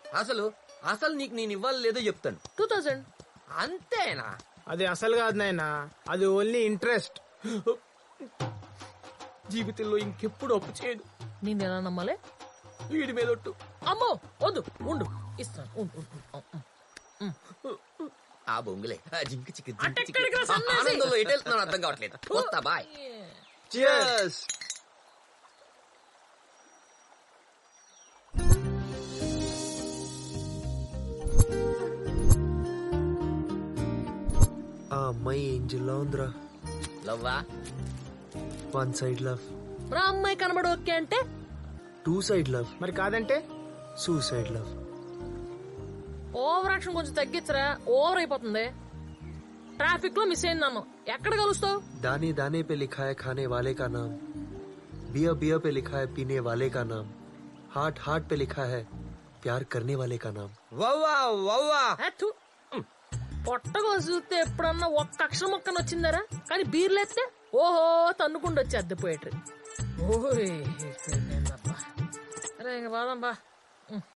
అసలు అసలు నీకు నేను ఇవ్వాలి లేదో చెప్తాను టూ థౌజండ్ అంతేనా అది అసలు కాదు నాయన అది ఓన్లీ ఇంట్రెస్ట్ జీవితంలో ఇంకెప్పుడు అప్పు చేయదు నేను ఎలా నమ్మాలి వీడి మీద ఒట్టు అమ్మో వద్దు ఉండు ఇస్తాను ఉండు, ఉండు, ఉండు. ఆ బొంగులే ఆ జింకి చిక్కి జింకి అంటే చిక్కి. ఎక్కడికి రా ఆ సన్యాసి? ఆనందంలో ఎటు వెళ్తున్నాను అర్థం కావట్లేదు వస్తా బాయ్ Cheers. ఆ అమ్మాయి ఏంజిల్లా ఉందిరా లవ్వా వన్ సైడ్ లవ్ రా అమ్మాయి కనబడి ఓకే అంటే టూ సైడ్ లవ్ మరి కాదంటే సూసైడ్ లవ్ ఓవర్ యాక్షన్ కొంచెం తగ్గించరా ఓవర్ అయిపోతుంది ట్రాఫిక్ లో మిస్ అయింది నన్ను ఎక్కడ కలుస్తావు दाने दाने पे लिखा है खाने वाले का नाम बिया बिया पे लिखा है पीने वाले का नाम हार्ट हार्ट पे लिखा है प्यार करने वाले का नाम వవ్వా వవ్వా పొట్టగా చూస్తే ఎప్పుడన్నా ఒక్క అక్షరం మొక్కన వచ్చిందరా కానీ బీర్లేస్తే ఓహో తన్నుకుంటూ వచ్చి అద్దెపోయేట్రు ఓయ్ అరే ఇంక బాదం బా